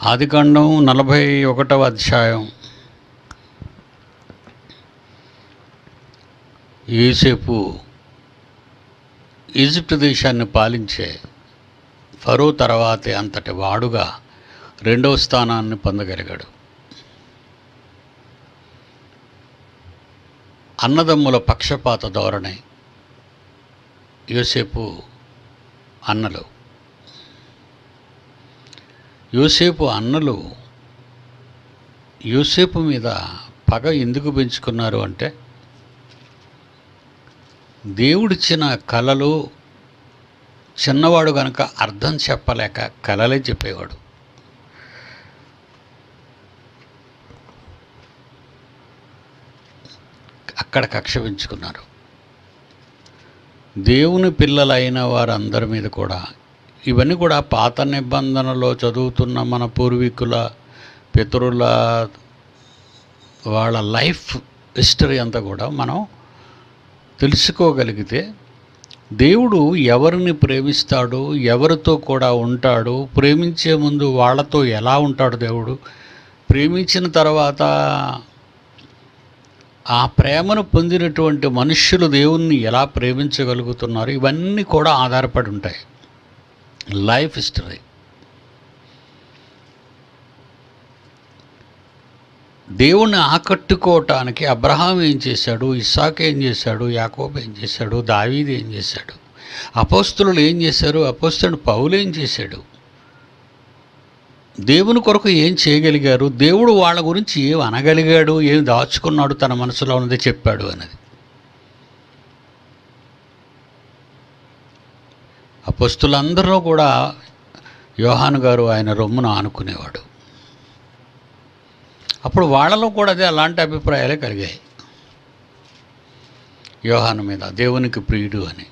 ఆదికాండం నలభై ఒకటవ అధ్యాయం యోసేపు ఈజిప్ట్ దేశాన్ని పాలించే ఫరో తర్వాతే అంతటి వాడుగా రెండవ స్థానాన్ని పొందగలిగాడు అన్నదమ్ముల పక్షపాత ధోరణి యోసేపు అన్నలు యోసేపు అన్నలు యోసేపు మీద పగ ఎందుకు పెంచుకున్నారు అంటే దేవుడిచ్చిన కళలు చిన్నవాడు గనక అర్థం చెప్పలేక కలలే చెప్పేవాడు అక్కడ కక్ష పెంచుకున్నారు దేవుని పిల్లలైన వారందరి మీద కూడా ఇవన్నీ కూడా పాత నిబంధనలో చదువుతున్న మన పూర్వీకుల పితరుల వాళ్ళ లైఫ్ హిస్టరీ అంతా కూడా మనం తెలుసుకోగలిగితే దేవుడు ఎవరిని ప్రేమిస్తాడు ఎవరితో కూడా ఉంటాడు ప్రేమించే ముందు వాళ్ళతో ఎలా ఉంటాడు దేవుడు ప్రేమించిన తర్వాత ఆ ప్రేమను పొందినటువంటి మనుష్యులు దేవుణ్ణి ఎలా ప్రేమించగలుగుతున్నారు ఇవన్నీ కూడా ఆధారపడి ఉంటాయి లైఫ్ హిస్టరీ దేవుణ్ణి ఆకట్టుకోవటానికి అబ్రహాం ఏం చేశాడు ఇస్సాక్ ఏం చేశాడు యాకోబ్ ఏం చేశాడు దావీద్ ఏం చేశాడు అపోస్తులు ఏం చేశారు అపోస్తుడు పౌలు ఏం చేశాడు దేవుని కొరకు ఏం చేయగలిగారు దేవుడు వాళ్ళ గురించి ఏం అనగలిగాడు ఏం దాచుకున్నాడు తన మనసులో ఉన్నది చెప్పాడు అన్నది అపస్తులందరిలో కూడా యోహాను గారు ఆయన రొమ్మును ఆనుకునేవాడు అప్పుడు వాళ్ళలో కూడా అదే అలాంటి అభిప్రాయాలే కలిగాయి యోహాను మీద దేవునికి ప్రియుడు అని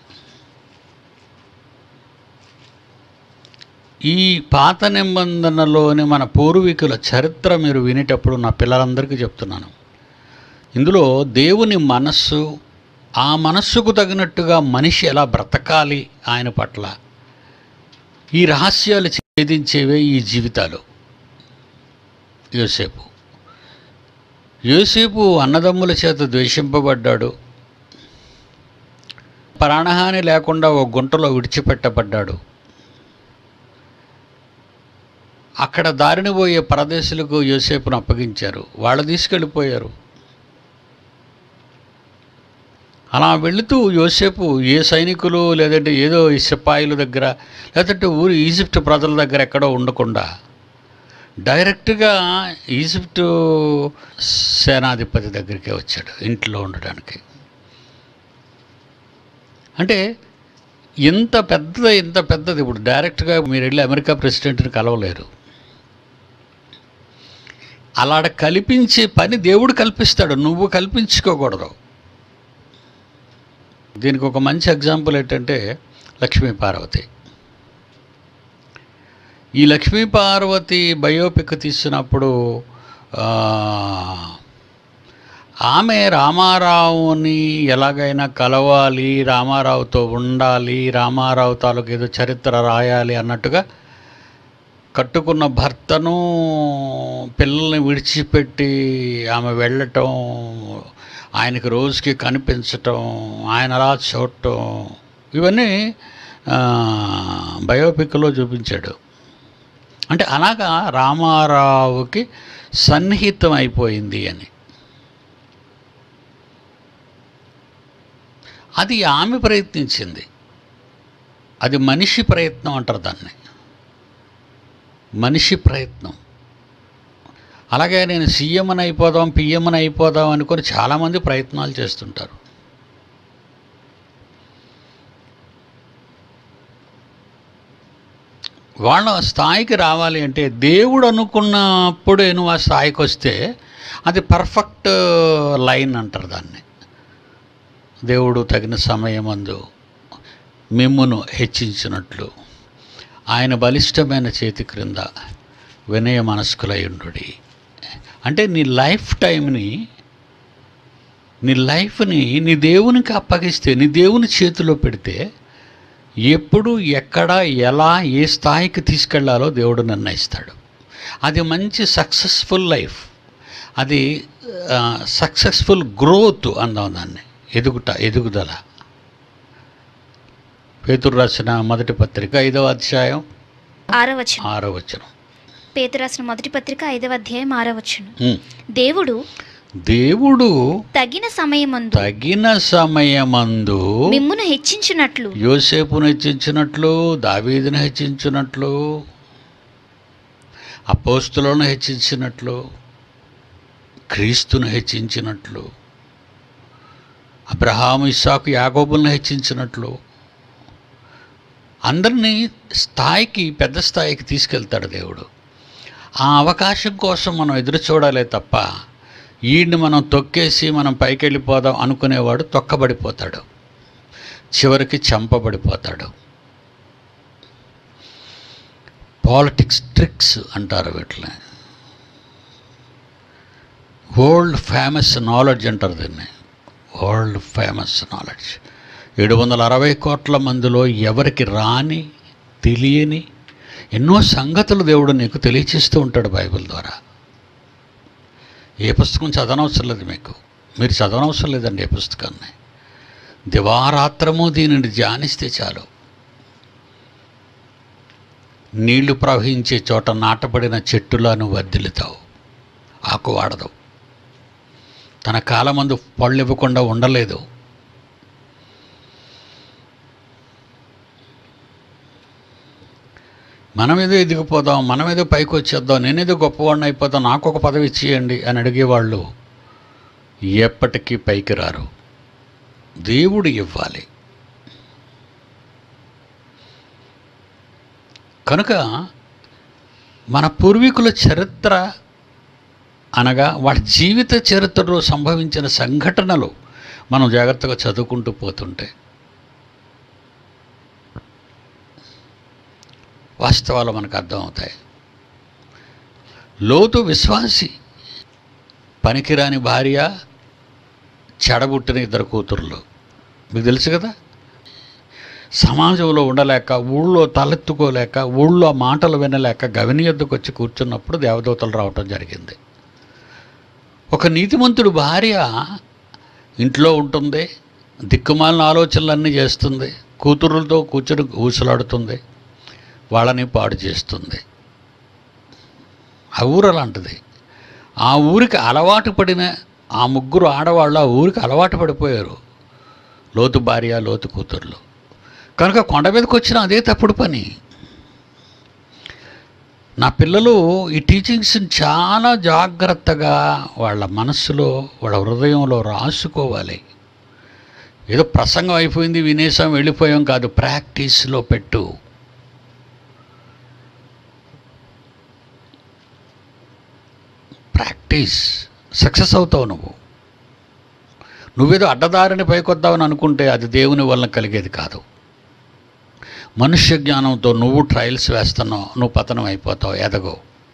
ఈ పాత నిబంధనలోని మన పూర్వీకుల చరిత్ర మీరు వినేటప్పుడు నా పిల్లలందరికీ చెప్తున్నాను ఇందులో దేవుని మనస్సు ఆ మనస్సుకు తగినట్టుగా మనిషి ఎలా బ్రతకాలి ఆయన పట్ల ఈ రహస్యాలు ఛేదించేవే ఈ జీవితాలు యోసేపు యోసేపు అన్నదమ్ముల చేత ద్వేషింపబడ్డాడు ప్రాణహాని లేకుండా ఒక గుంటలో విడిచిపెట్టబడ్డాడు అక్కడ దారిని పోయే పరదేశులకు యోసేపును అప్పగించారు వాళ్ళు తీసుకెళ్ళిపోయారు అలా వెళుతూ యోసేపు ఏ సైనికులు లేదంటే ఏదో ఈ సిపాయిల దగ్గర లేదంటే ఊరు ఈజిప్ట్ ప్రజల దగ్గర ఎక్కడో ఉండకుండా డైరెక్ట్గా ఈజిప్టు సేనాధిపతి దగ్గరికే వచ్చాడు ఇంట్లో ఉండడానికి అంటే ఇంత పెద్దది ఇంత పెద్దది ఇప్పుడు డైరెక్ట్గా మీరు వెళ్ళి అమెరికా ప్రెసిడెంట్ని కలవలేరు అలాడ కల్పించే పని దేవుడు కల్పిస్తాడు నువ్వు కల్పించుకోకూడదు దీనికి ఒక మంచి ఎగ్జాంపుల్ ఏంటంటే లక్ష్మీ పార్వతి ఈ లక్ష్మీ పార్వతి బయోపిక్ తీసినప్పుడు ఆ, ఆమె రామారావుని ఎలాగైనా కలవాలి రామారావుతో ఉండాలి రామారావు తాలూకు ఏదో చరిత్ర రాయాలి అన్నట్టుగా కట్టుకున్న భర్తను పిల్లల్ని విడిచిపెట్టి ఆమె వెళ్ళటం ఆయనకి రోజుకి కనిపించటం ఆయన అలా చూడటం ఇవన్నీ ఆ, బయోపిక్లో చూపించాడు అంటే అలాగా రామారావుకి సన్నిహితం అయిపోయింది అని అది ఆమె ప్రయత్నించింది అది మనిషి ప్రయత్నం అంటారు దాన్ని మనిషి ప్రయత్నం అలాగే నేను సీఎంని అయిపోదాం పిఎంని అయిపోదాం అనుకొని చాలామంది ప్రయత్నాలు చేస్తుంటారు వాళ్ళ స్థాయికి రావాలి అంటే దేవుడు అనుకున్నప్పుడే నువ్వు ఆ స్థాయికి వస్తే అది పర్ఫెక్ట్ లైన్ అంటారు దాన్ని దేవుడు తగిన సమయమందు మిమ్మును హెచ్చించినట్లు ఆయన బలిష్టమైన చేతి క్రింద వినయ మనస్కులయుండు అంటే నీ లైఫ్ టైంని నీ లైఫ్ని నీ దేవునికి అప్పగిస్తే నీ దేవుని చేతిలో పెడితే ఎప్పుడు ఎక్కడ ఎలా ఏ స్థాయికి తీసుకెళ్లాలో దేవుడు నిర్ణయిస్తాడు అది మంచి సక్సెస్ఫుల్ లైఫ్ అది సక్సెస్ఫుల్ గ్రోత్ అందాం దాన్ని ఎదుగుట ఎదుగుదల పేతురు రాసిన మొదటి పత్రిక ఐదవ అధ్యాయం ఆరో వచనం ఆరో వచనం పేతురు రాసిన మొదటి పత్రిక ఐదవ అధ్యాయం ఆరో వచనం ఉమ్. దేవుడు దేవుడు తగిన సమయమందు తగిన సమయమందు మిమ్మును హెచ్చించినట్లు యోసేపును హెచ్చించినట్లు దావీదును హెచ్చించినట్లు అపోస్తులను హెచ్చించినట్లు క్రీస్తును హెచ్చించినట్లు అబ్రహాము ఇస్సాకు యాగోబులను హెచ్చించినట్లు అందరినీ స్థాయికి పెద్ద స్థాయికి తీసుకెళ్తాడు దేవుడు ఆ అవకాశం కోసం మనం ఎదురు చూడాలే తప్ప ఈయన్ని మనం తొక్కేసి మనం పైకి వెళ్ళిపోదాం అనుకునేవాడు తొక్కబడిపోతాడు చివరికి చంపబడిపోతాడు పాలిటిక్స్ ట్రిక్స్ అంటారు వీటిని వరల్డ్ ఫేమస్ నాలెడ్జ్ అంటారు దీన్ని వరల్డ్ ఫేమస్ నాలెడ్జ్ ఏడు వందల అరవై కోట్ల మందిలో ఎవరికి రాని తెలియని ఎన్నో సంగతులు దేవుడు నీకు తెలియచేస్తూ ఉంటాడు బైబిల్ ద్వారా ఏ పుస్తకం చదవనవసరం లేదు మీకు మీరు చదవనవసరం లేదండి ఏ పుస్తకాన్ని దివారాత్రము దీనిని ధ్యానిస్తే చాలు నీళ్లు ప్రవహించే చోట నాటబడిన చెట్టులను వర్ధిల్లుతావు ఆకు వాడదు తన కాలమందు పళ్ళు ఇవ్వకుండా ఉండలేదు మనం ఏదో ఎదిగిపోదాం మనం ఏదో పైకి వచ్చేద్దాం నేనేదో గొప్పవాడిని అయిపోతాం నాకు ఒక పదవి ఇచ్చేయండి అని అడిగేవాళ్ళు ఎప్పటికీ పైకి రారు దేవుడు ఇవ్వాలి కనుక మన పూర్వీకుల చరిత్ర అనగా వాడి జీవిత చరిత్రలో సంభవించిన సంఘటనలు మనం జాగ్రత్తగా చదువుకుంటూ పోతుంటే వాస్తవాలు మనకు అర్థమవుతాయి లోతు విశ్వాసి పనికిరాని భార్య చెడబుట్టిన ఇద్దరు కూతుర్లు మీకు తెలుసు కదా సమాజంలో ఉండలేక ఊళ్ళో తలెత్తుకోలేక ఊళ్ళో మాటలు వినలేక గవిని ఎద్దుకు వచ్చి కూర్చున్నప్పుడు దేవదూతలు రావటం జరిగింది ఒక నీతిమంతుడు భార్య ఇంట్లో ఉంటుంది దిక్కుమాలిన ఆలోచనలన్నీ చేస్తుంది కూతురులతో కూర్చుని ఊసలాడుతుంది వాళ్ళని పాడు చేస్తుంది ఆ ఊరు అలాంటిది ఆ ఊరికి అలవాటు పడిన ఆ ముగ్గురు ఆడవాళ్ళు ఆ ఊరికి అలవాటు పడిపోయారు లోతు భార్య లోతు కూతుర్లు కనుక కొండ మీదకి వచ్చిన అదే తప్పుడు పని నా పిల్లలు ఈ టీచింగ్స్ని చాలా జాగ్రత్తగా వాళ్ళ మనస్సులో వాళ్ళ హృదయంలో రాసుకోవాలి ఏదో ప్రసంగం అయిపోయింది వినేసాం వెళ్ళిపోయాం కాదు ప్రాక్టీస్లో పెట్టు ప్రాక్టీస్ సక్సెస్ అవుతావు నువ్వు నువ్వేదో అడ్డదారిని పైకొద్దామని అనుకుంటే అది దేవుని వలన కలిగేది కాదు మనుష్య జ్ఞానంతో నువ్వు ట్రయల్స్ వేస్తున్నావు నువ్వు పతనం అయిపోతావు ఎదగవు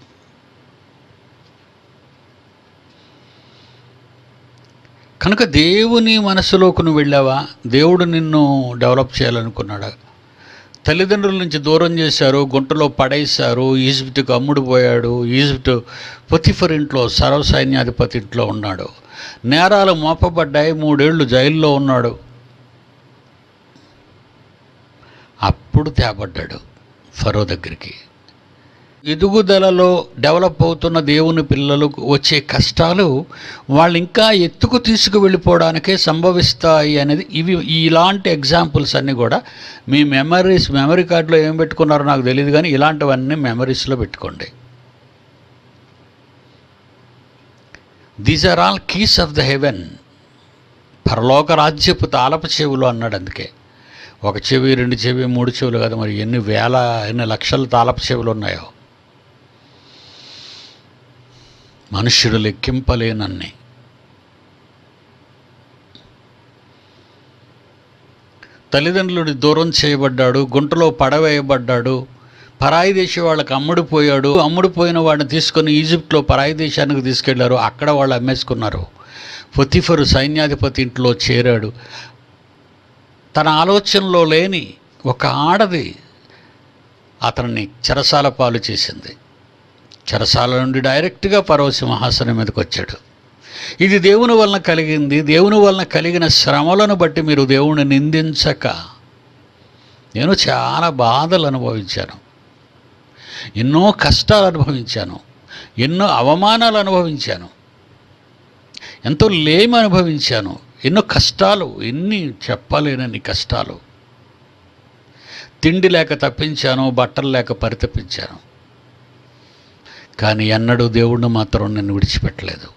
కనుక దేవుని మనసులోకి నువ్వు వెళ్ళావా దేవుడు నిన్ను డెవలప్ చేయాలనుకున్నాడా తల్లిదండ్రుల నుంచి దూరం చేశారు గుంటలో పడేశారు ఈజిప్ట్కి అమ్ముడు పోయాడు ఈజిప్ట్ పొతిఫర్ ఇంట్లో సర్వసైన్యాధిపతి ఇంట్లో ఉన్నాడు నేరాలు మోపబడ్డాయి మూడేళ్లు జైల్లో ఉన్నాడు అప్పుడు తేబడ్డాడు ఫరో దగ్గరికి ఎదుగుదలలో డెవలప్ అవుతున్న దేవుని పిల్లలకు వచ్చే కష్టాలు వాళ్ళు ఇంకా ఎత్తుకు తీసుకు వెళ్ళిపోవడానికే సంభవిస్తాయి అనేది ఇవి ఇలాంటి ఎగ్జాంపుల్స్ అన్నీ కూడా మీ మెమరీస్ మెమరీ కార్డులో ఏం పెట్టుకున్నారో నాకు తెలియదు కానీ ఇలాంటివన్నీ మెమరీస్లో పెట్టుకోండి these are all keys of the heaven పరలోక రాజ్యపు తాళపు చెవులు అన్నాడు అందుకే ఒక చెవి రెండు చెవి మూడు చెవులు కదా మరి ఎన్ని వేల ఎన్ని లక్షల తాళపు చెవులు ఉన్నాయో మనుష్యుడు లెక్కింపలేనన్ని తల్లిదండ్రులు దూరం చేయబడ్డాడు గుంటలో పడవేయబడ్డాడు పరాయి దేశం వాళ్ళకి అమ్ముడుపోయాడు అమ్ముడుపోయిన వాడిని తీసుకొని ఈజిప్ట్లో పరాయి దేశానికి తీసుకెళ్లారు అక్కడ వాళ్ళు అమ్మేసుకున్నారు పొతిఫరు సైన్యాధిపతి ఇంట్లో చేరాడు తన ఆలోచనలో లేని ఒక ఆడది అతన్ని చెరసాల పాలు చేసింది చెరసాల నుండి డైరెక్ట్గా పరవ సింహాసనం మీదకి వచ్చాడు ఇది దేవుని వలన కలిగింది దేవుని వలన కలిగిన శ్రమలను బట్టి మీరు దేవుని నిందించక నేను చాలా బాధలు అనుభవించాను ఎన్నో కష్టాలు అనుభవించాను ఎన్నో అవమానాలు అనుభవించాను ఎంతో లేమి అనుభవించాను ఎన్నో కష్టాలు ఎన్ని చెప్పలేనన్ని కష్టాలు తిండి లేక తప్పించాను బట్టలు లేక పరితపించాను కానీ ఎన్నడూ దేవుణ్ణి మాత్రం నన్ను విడిచిపెట్టలేదు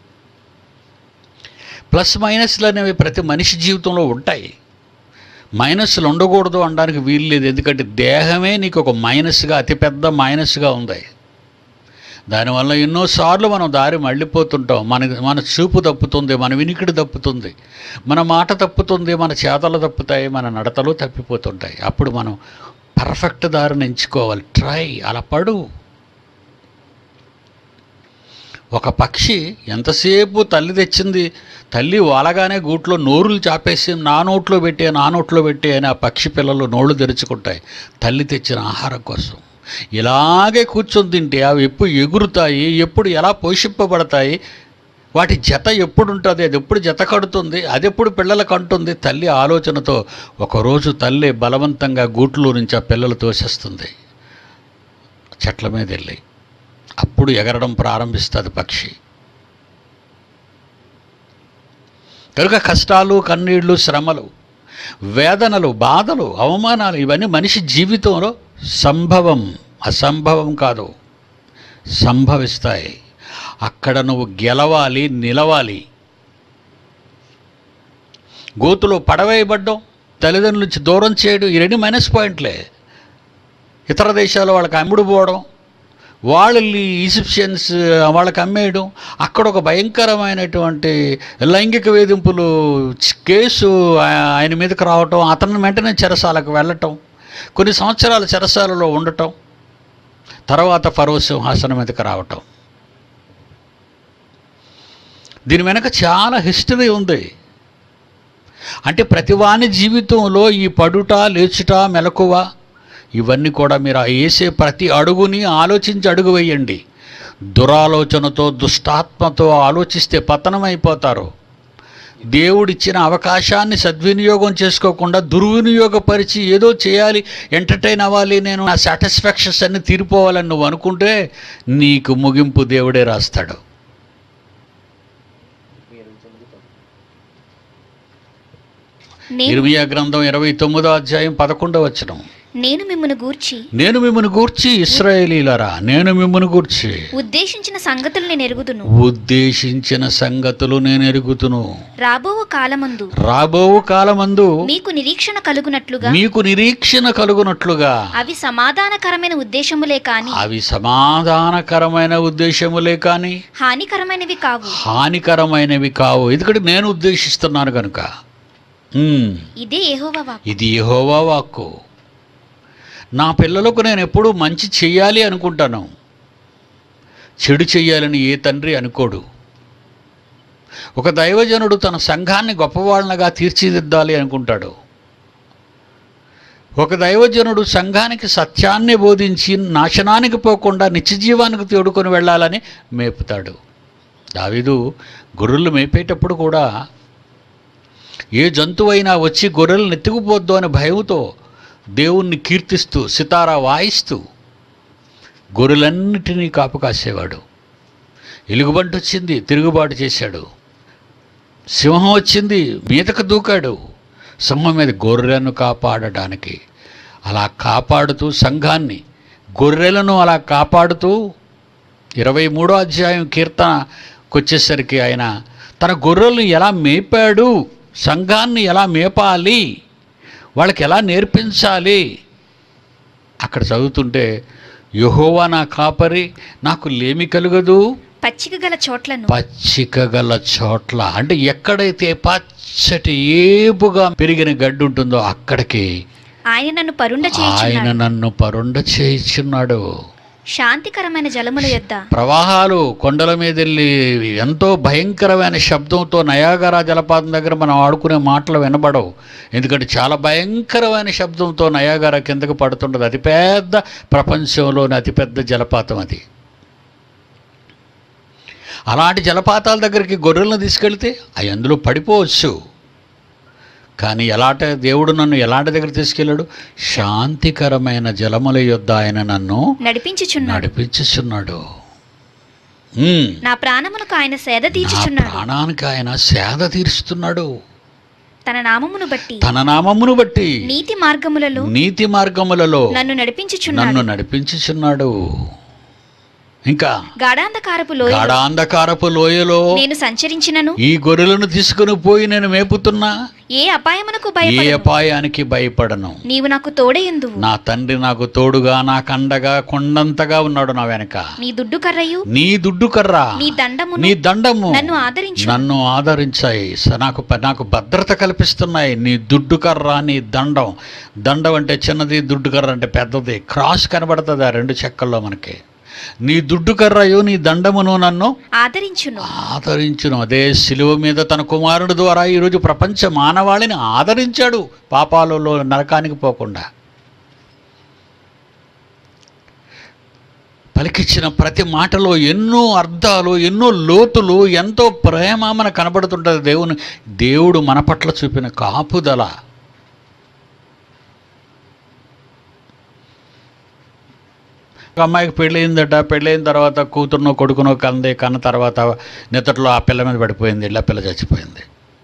ప్లస్ మైనస్లు అనేవి ప్రతి మనిషి జీవితంలో ఉంటాయి మైనస్లు ఉండకూడదు అనడానికి వీలు లేదు ఎందుకంటే దేహమే నీకు ఒక మైనస్గా అతిపెద్ద మైనస్గా ఉంది దానివల్ల ఎన్నోసార్లు మనం దారి మళ్ళీపోతుంటాం మన మన చూపు తప్పుతుంది మన వినికిడి తప్పుతుంది మన మాట తప్పుతుంది మన చేతలు తప్పుతాయి మన నడతలు తప్పిపోతుంటాయి అప్పుడు మనం పర్ఫెక్ట్ దారిని ఎంచుకోవాలి ట్రై అలా పడు ఒక పక్షి ఎంతసేపు తల్లి తెచ్చింది తల్లి వాలగానే గూట్లో నోరులు చాపేసి నా నోట్లో పెట్టే నా నోట్లో పెట్టే అని ఆ పక్షి పిల్లలు నోళ్ళు తెరుచుకుంటాయి తల్లి తెచ్చిన ఆహారం కోసం ఇలాగే కూర్చొని తింటే అవి ఎప్పుడు ఎగురుతాయి ఎప్పుడు ఎలా పోషింపబడతాయి వాటి జత ఎప్పుడు ఉంటుంది అది ఎప్పుడు జత కడుతుంది అది ఎప్పుడు పిల్లలకు అంటుంది తల్లి ఆలోచనతో ఒకరోజు తల్లి బలవంతంగా గూట్లో నుంచి ఆ పిల్లలు తోసేస్తుంది చెట్ల మీద వెళ్ళి అప్పుడు ఎగరడం ప్రారంభిస్తుంది పక్షి కనుక కష్టాలు కన్నీళ్లు శ్రమలు వేదనలు బాధలు అవమానాలు ఇవన్నీ మనిషి జీవితంలో సంభవం అసంభవం కాదు సంభవిస్తాయి అక్కడ నువ్వు గెలవాలి నిలవాలి గోతులో పడవేయబడ్డం తల్లిదండ్రుల నుంచి దూరం చేయడం ఈ రెండు మైనస్ పాయింట్లే ఇతర దేశాలు వాళ్ళకి అమ్ముడు పోవడం వాళ్ళు ఈజిప్షియన్స్ వాళ్ళకి అమ్మేయడం అక్కడ ఒక భయంకరమైనటువంటి లైంగిక వేధింపులు చ్- కేసు ఆ- ఆయన మీదకి రావటం అతను వెంటనే చెరసాలకు వెళ్ళటం కొన్ని సంవత్సరాలు చెరసాలలో ఉండటం తర్వాత ఫరో సింహాసనం మీదకి రావటం దీని వెనక చాలా హిస్టరీ ఉంది అంటే ప్రతివాని జీవితంలో ఈ పడుట లేచుట మెలకువ ఇవన్నీ కూడా మీరు ఆ వేసే ప్రతి అడుగుని ఆలోచించి అడుగు వేయండి దురాలోచనతో దుష్టాత్మతో ఆలోచిస్తే పతనమైపోతారు దేవుడిచ్చిన అవకాశాన్ని సద్వినియోగం చేసుకోకుండా దుర్వినియోగపరిచి ఏదో చేయాలి ఎంటర్టైన్ అవ్వాలి నేను నా సాటిస్ఫాక్షన్స్ అన్ని తీరిపోవాలని నువ్వు అనుకుంటే నీకు ముగింపు దేవుడే రాస్తాడు నేను ఇర్మియా గ్రంథం ఇరవై తొమ్మిదో అధ్యాయం పదకొండవ వచనం నేను మిమ్మల్ని గూర్చి నేను మిమ్మల్ని గూర్చి ఇస్రాయేలీలరా నేను మిమ్మల్ని గూర్చి ఉద్దేశించిన సంగతులు నేను ఎరుగుదును ఉద్దేశించిన సంగతులు నేను ఎరుగుతును రాబో కాలమందు రాబో కాలమందు మీకు నిరీక్షణ కలుగునట్లుగా మీకు నిరీక్షణ కలుగునట్లుగా అవి సమాధానకరమైన ఉద్దేశములే కాని అవి సమాధానకరమైన ఉద్దేశములే కానీ హానికరమైనవి కావు హానికరమైనవి కావు ఎందుకంటే నేను ఉద్దేశిస్తున్నాను కనుక ఉమ్, ఇదే యెహోవా వాక్కు ఇది యెహోవా వాక్కు నా పిల్లలకు నేను ఎప్పుడూ మంచి చెయ్యాలి అనుకుంటాను చెడు చెయ్యాలని ఏ తండ్రి అనుకోడు ఒక దైవజనుడు తన సంఘాన్ని గొప్పవాళ్ళగా తీర్చిదిద్దాలి అనుకుంటాడు ఒక దైవజనుడు సంఘానికి సత్యాన్ని బోధించి నాశనానికి పోకుండా నిత్యజీవానికి తోడుకొని వెళ్ళాలని మేపుతాడు దావీదు గొర్రెలు మేపేటప్పుడు కూడా ఏ జంతువైనా వచ్చి గొర్రెలను ఎత్తుకుపోద్దు అనే భయంతో దేవుణ్ణి కీర్తిస్తూ సితారా వాయిస్తూ గొర్రెలన్నిటినీ కాపు కాసేవాడు ఎలుగుబంటి వచ్చింది తిరుగుబాటు చేశాడు సింహం వచ్చింది మీదకు దూకాడు సింహం మీద గొర్రెలను కాపాడడానికి అలా కాపాడుతూ సంఘాన్ని గొర్రెలను అలా కాపాడుతూ ఇరవై మూడో అధ్యాయం కీర్తనకొచ్చేసరికి ఆయన తన గొర్రెలను ఎలా మేపాడు సంఘాన్ని ఎలా మేపాలి వాళ్ళకి ఎలా నేర్పించాలి అక్కడ చదువుతుంటే యహోవా నా కాపరి నాకు లేమి కలుగదు పచ్చిక గల చోట్లను పచ్చిక గల చోట్ల అంటే ఎక్కడైతే పచ్చటి ఏపుగా పెరిగిన గడ్డి ఉంటుందో అక్కడికి ఆయన నన్ను పరుండ ఆయన చేయుచున్నాడు నన్ను పరుండ చేయించున్నాడు శాంతికరమైన జలముల యొద్ద ప్రవాహాలు కొండల మీద వెళ్ళి ఎంతో భయంకరమైన శబ్దంతో నయాగరా జలపాతం దగ్గర మనం ఆడుకునే మాటలు వినబడవు ఎందుకంటే చాలా భయంకరమైన శబ్దంతో నయాగరా కిందకు పడుతుంటుంది అతిపెద్ద ప్రపంచంలోని అతిపెద్ద జలపాతం అది అలాంటి జలపాతాల దగ్గరికి గొర్రెలను తీసుకెళ్తే అవి అందులో పడిపోవచ్చు కానీ ఎలాంటి దేవుడు నన్ను ఎలాంటి దగ్గర తీసుకెళ్ళాడు శాంతికరమైన జలముల యొద్ద ఆయన నన్ను నడిపించుచున్నాడు నడిపించుచున్నాడు ఉమ్. నా ప్రాణమునకు ఆయన సేద నా తీర్చుచున్నాడు ప్రాణానికి ఆయన సేద తీరుస్తున్నాడు తన నామమును బట్టి తన నామమును బట్టి నీతి మార్గములలో నీతి మార్గములలో నన్ను నడిపించుచున్నాడు నన్ను నడిపించుచున్నాడు ఇంకా గాఢాంధకారపు లోయ గాఢాంధకారపు లోయలో నేను సంచరించినను ఈ గొర్రెలను తీసుకుని పోయి నేను మేపుతున్నా ఏ అపాయమునకు ఏ భయపడను అపాయానికి భయపడను నీవు నాకు తోడయందువు నా తండ్రి నాకు తోడుగా నాకు అండగా కొండంతగా ఉన్నాడు నా వెనక నీ దుడ్డు కర్రయు నీ దుడ్డు కర్ర నీ దండమును నీ దండము నన్ను ఆదరించు నన్ను ఆదరించాయి స- నాకు ప- నాకు భద్రత కల్పిస్తున్నాయి నీ దుడ్డు కర్ర నీ దండం దండం అంటే చిన్నది దుడ్డు కర్ర అంటే పెద్దది క్రాస్ కనబడుతుంది ఆ రెండు చెక్కల్లో మనకి నీ దుడ్డు కర్రయు నీ దండమును నన్ను ఆదరించును ఆదరించును అదే శిలువ మీద తన కుమారుడు ద్వారా ఈరోజు ప్రపంచ మానవాళిని ఆదరించాడు పాపాలలో నరకానికి పోకుండా పలికిచ్చిన ప్రతి మాటలో ఎన్నో అర్థాలు ఎన్నో లోతులు ఎంతో ప్రేమ మనకు కనబడుతుంటుంది దేవుని దేవుడు మన పట్ల చూపిన కాపుదల ఒక అమ్మాయికి పెళ్ళయిందట పెళ్ళయిన తర్వాత కూతురునో కొడుకునో కంది కన్న తర్వాత నిత్తట్లో ఆ పిల్ల మీద పడిపోయింది ఇళ్ళ పిల్ల చచ్చిపోయింది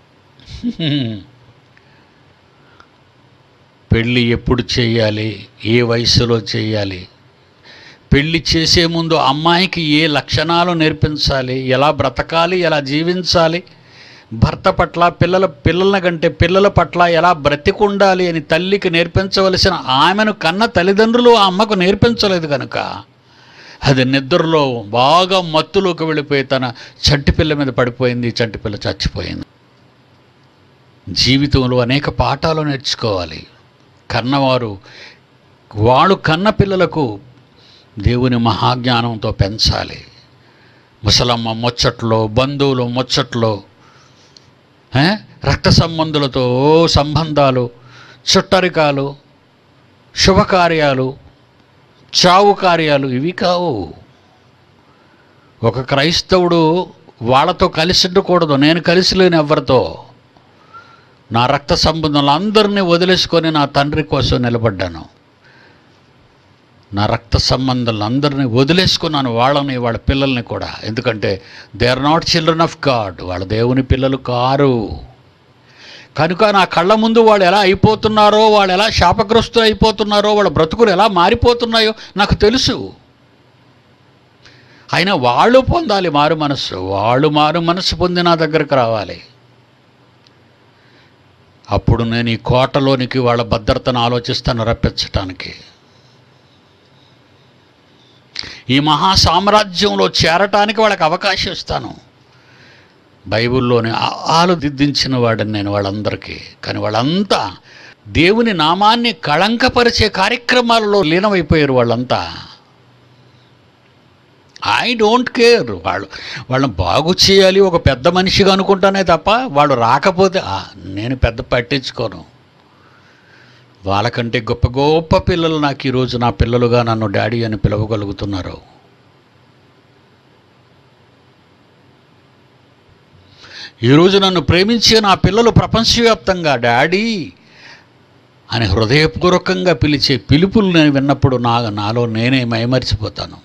పెళ్ళి ఎప్పుడు చేయాలి ఏ వయసులో చేయాలి పెళ్లి చేసే ముందు అమ్మాయికి ఏ లక్షణాలు నేర్పించాలి ఎలా బ్రతకాలి ఎలా జీవించాలి భర్త పట్ల పిల్లల పిల్లల కంటే పిల్లల పట్ల ఎలా బ్రతికుండాలి అని తల్లికి నేర్పించవలసిన ఆమెను కన్న తల్లిదండ్రులు ఆ అమ్మకు నేర్పించలేదు కనుక అది నిద్రలో బాగా మత్తులోకి వెళ్ళిపోయి తన చంటి పిల్ల మీద పడిపోయింది చంటి పిల్ల చచ్చిపోయింది జీవితంలో అనేక పాఠాలు నేర్చుకోవాలి కన్నవారు వాళ్ళు కన్న పిల్లలకు దేవుని మహాజ్ఞానంతో పెంచాలి ముసలమ్మ ముచ్చట్లో బంధువులు ముచ్చట్లో ఏ? రక్త సంబంధులతో ఓ సంబంధాలు చుట్టరికాలు శుభకార్యాలు చావు కార్యాలు ఇవి కావు ఒక క్రైస్తవుడు వాళ్ళతో కలిసి ఉండకూడదు నేను కలిసి లేని ఎవరితో నా రక్త సంబంధాలు అందరినీ వదిలేసుకొని నా తండ్రి కోసం నిలబడ్డాను నా రక్త సంబంధాలు అందరినీ వదిలేసుకున్నాను వాళ్ళని వాళ్ళ పిల్లల్ని కూడా ఎందుకంటే they are not children of God వాళ్ళ దేవుని పిల్లలు కారు కనుక నా కళ్ళ ముందు వాళ్ళు ఎలా అయిపోతున్నారో వాళ్ళు ఎలా శాపగ్రస్తులు అయిపోతున్నారో వాళ్ళ బ్రతుకులు ఎలా మారిపోతున్నాయో నాకు తెలుసు అయినా వాళ్ళు పొందాలి మారు మనస్సు వాళ్ళు మారు మనస్సు పొంది నా దగ్గరకు రావాలి అప్పుడు నేను ఈ కోటలోనికి వాళ్ళ భద్రతను ఆలోచిస్తాను రప్పించటానికి ఈ మహా సామ్రాజ్యంలో చేరటానికి వాళ్ళకి అవకాశం ఇస్తాను బైబిల్లోని ఆలు దిద్దించిన వాడిని నేను వాళ్ళందరికీ కానీ వాళ్ళంతా దేవుని నామాన్ని కళంకపరిచే కార్యక్రమాలలో లీనమైపోయారు వాళ్ళంతా ఐ డోంట్ కేర్ వాళ్ళు వాళ్ళని బాగు చేయాలి ఒక పెద్ద మనిషిగా అనుకుంటానే తప్ప వాళ్ళు రాకపోతే "ఆ, నేను పెద్ద పట్టించుకోను వాళ్ళకంటే గొప్ప గొప్ప పిల్లలు నాకు ఈరోజు నా పిల్లలుగా నన్ను డాడీ అని పిలవగలుగుతున్నారు ఈరోజు నన్ను ప్రేమించే నా పిల్లలు ప్రపంచవ్యాప్తంగా డాడీ అని హృదయపూర్వకంగా పిలిచే పిలుపులు నేను విన్నప్పుడు నా నాలో నేనే మైమరిచిపోతాను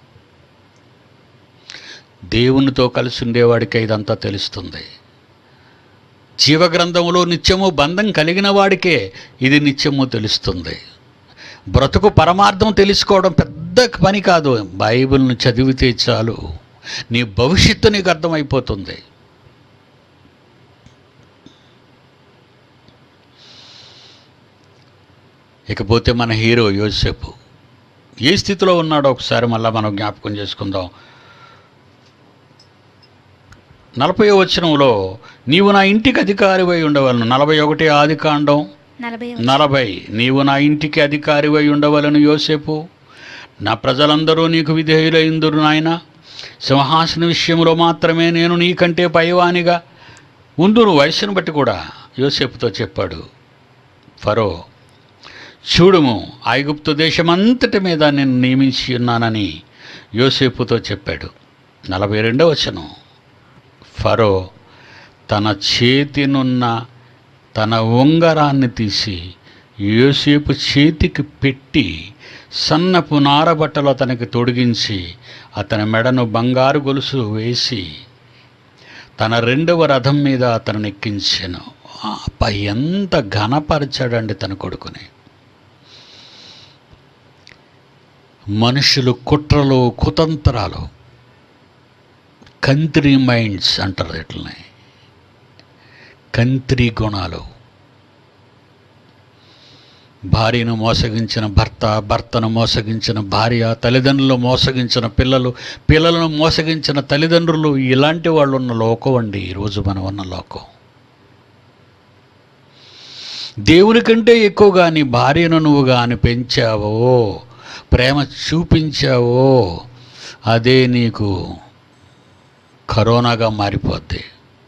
దేవునితో కలిసి ఉండేవాడికి ఇదంతా తెలుస్తుంది జీవగ్రంథములో నిత్యము బంధం కలిగిన వాడికే ఇది నిత్యము తెలుస్తుంది బ్రతుకు పరమార్థం తెలుసుకోవడం పెద్ద పని కాదు బైబిల్ను చదివితే చాలు నీ భవిష్యత్తు నీకు అర్థమైపోతుంది ఇకపోతే మన హీరో యోసేపు ఏ స్థితిలో ఉన్నాడో ఒకసారి మళ్ళీ మనం జ్ఞాపకం చేసుకుందాం నలభై వచనంలో నీవు నా ఇంటికి అధికారివై ఉండవలను నలభై ఒకటి ఆది కాండం నలభై నలభై నీవు నా ఇంటికి అధికారివై ఉండవలను యోసేపు నా ప్రజలందరూ నీకు విధేయులైందురు నాయన సింహాసన విషయంలో మాత్రమే నేను నీకంటే పైవానిగా ఉందును వయస్సును బట్టి కూడా యోసేపుతో చెప్పాడు ఫరో చూడుము ఐగుప్తు దేశమంతటి మీద నేను నియమించి ఉన్నానని యోసేపుతో చెప్పాడు నలభై రెండో వచనం ఫరో తన చేతినున్న తన ఉంగరాన్ని తీసి యోసేపు చేతికి పెట్టి సన్నపు నారబట్టలు అతనికి తొడిగించి అతని మెడను బంగారు గొలుసు వేసి తన రెండవ రథం మీద అతను ఎక్కించాను అప్ప ఎంత ఘనపరిచాడండి తన కొడుకుని మనుషులు కుట్రలు కుతంత్రాలు కంత్రి మైండ్స్ అంటారు ఇట్లనే కంత్రి గుణాలు భార్యను మోసగించిన భర్త భర్తను మోసగించిన భార్య తల్లిదండ్రులు మోసగించిన పిల్లలు పిల్లలను మోసగించిన తల్లిదండ్రులు ఇలాంటి వాళ్ళు ఉన్న లోకం అండి ఈరోజు మనం ఉన్న లోకం దేవుని కంటే ఎక్కువగా నీ భార్యను నువ్వు కానీ పెంచావో ప్రేమ చూపించావో అదే నీకు కరోనాగా మారిపోద్ది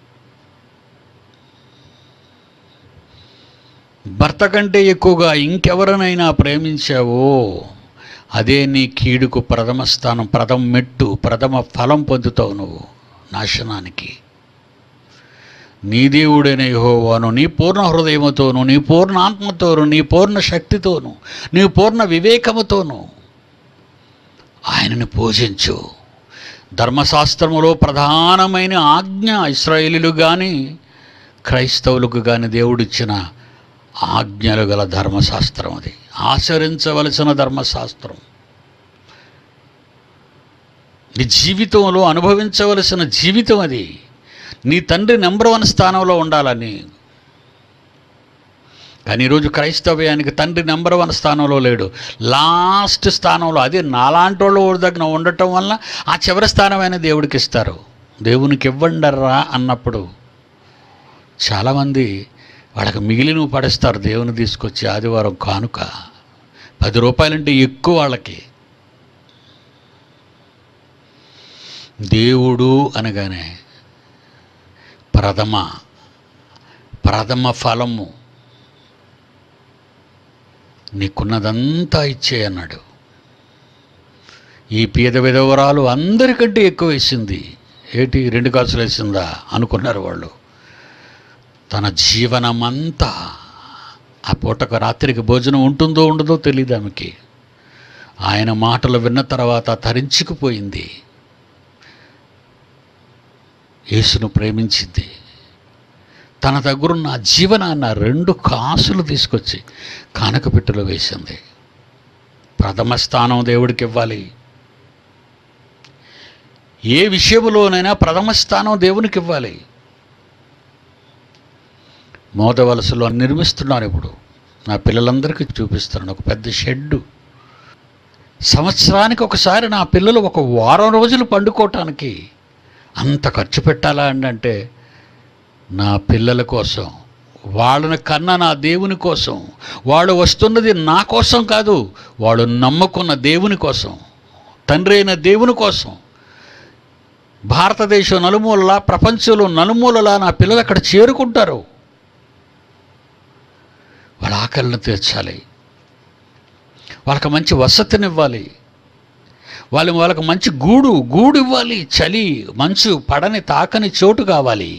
భర్త కంటే ఎక్కువగా ఇంకెవరినైనా ప్రేమించావో అదే నీ కీడుకు ప్రథమ స్థానం ప్రథమ మెట్టు ప్రథమ ఫలం పొందుతావు నువ్వు నాశనానికి నీ దేవుడైన యెహోవాను నీ పూర్ణ హృదయముతోను నీ పూర్ణ ఆత్మతోను నీ పూర్ణ శక్తితోను నీ పూర్ణ వివేకముతోను ఆయనను పూజించు ధర్మశాస్త్రములో ప్రధానమైన ఆజ్ఞ ఇస్రాయేలీలు కానీ క్రైస్తవులకు కానీ దేవుడిచ్చిన ఆజ్ఞలు గల ధర్మశాస్త్రం అది ఆచరించవలసిన ధర్మశాస్త్రం నీ జీవితంలో అనుభవించవలసిన జీవితం అది నీ తండ్రి నెంబర్ వన్ స్థానంలో ఉండాలని కానీ ఈరోజు క్రైస్తవ్యానికి తండ్రి నెంబర్ వన్ స్థానంలో లేడు లాస్ట్ స్థానంలో అదే నాలాంటి వాళ్ళు ఊరి దగ్గర ఉండటం వల్ల ఆ చివరి స్థానమైన దేవుడికి ఇస్తారు దేవునికి ఇవ్వండర్రా అన్నప్పుడు చాలామంది వాళ్ళకి మిగిలిన పడేస్తారు దేవుని తీసుకొచ్చి ఆదివారం కానుక పది రూపాయలంటే ఎక్కువ వాళ్ళకి దేవుడు అనగానే ప్రథమ ప్రథమ ఫలము నీకున్నదంతా ఇచ్చే అన్నాడు ఈ పీద విధవరాలు అందరికంటే ఎక్కువ వేసింది ఏటి రెండు కాసులు వేసిందా అనుకున్నారు వాళ్ళు తన జీవనమంతా ఆ పూటకు రాత్రికి భోజనం ఉంటుందో ఉండదో తెలియదు ఆమెకి ఆయన మాటలు విన్న తర్వాత తరించుకుపోయింది యేసును ప్రేమించింది తన దగ్గరున్న ఆ జీవనాన్న రెండు కాసులు తీసుకొచ్చి కానకపెట్టెలో వేసింది ప్రథమ స్థానం దేవుడికి ఇవ్వాలి ఏ విషయంలోనైనా ప్రథమ స్థానం దేవునికి ఇవ్వాలి మోదవలసలో నిర్మిస్తున్నాను ఇప్పుడు నా పిల్లలందరికీ చూపిస్తున్నాను ఒక పెద్ద షెడ్డు సంవత్సరానికి ఒకసారి నా పిల్లలు ఒక వారం రోజులు పండుకోవటానికి అంత ఖర్చు పెట్టాలా అండి అంటే నా పిల్లల కోసం వాళ్ళని కన్నా నా దేవుని కోసం వాడు వస్తున్నది నా కోసం కాదు వాడు నమ్ముకున్న దేవుని కోసం తండ్రి అయిన దేవుని కోసం భారతదేశం నలుమూలలా ప్రపంచంలో నలుమూలలా నా పిల్లలు అక్కడ చేరుకుంటారు వాళ్ళ ఆకలిని తీర్చాలి వాళ్ళకి మంచి వసతినివ్వాలి వాళ్ళు వాళ్ళకి మంచి గూడు గూడు ఇవ్వాలి చలి మంచు పడని తాకని చోటు కావాలి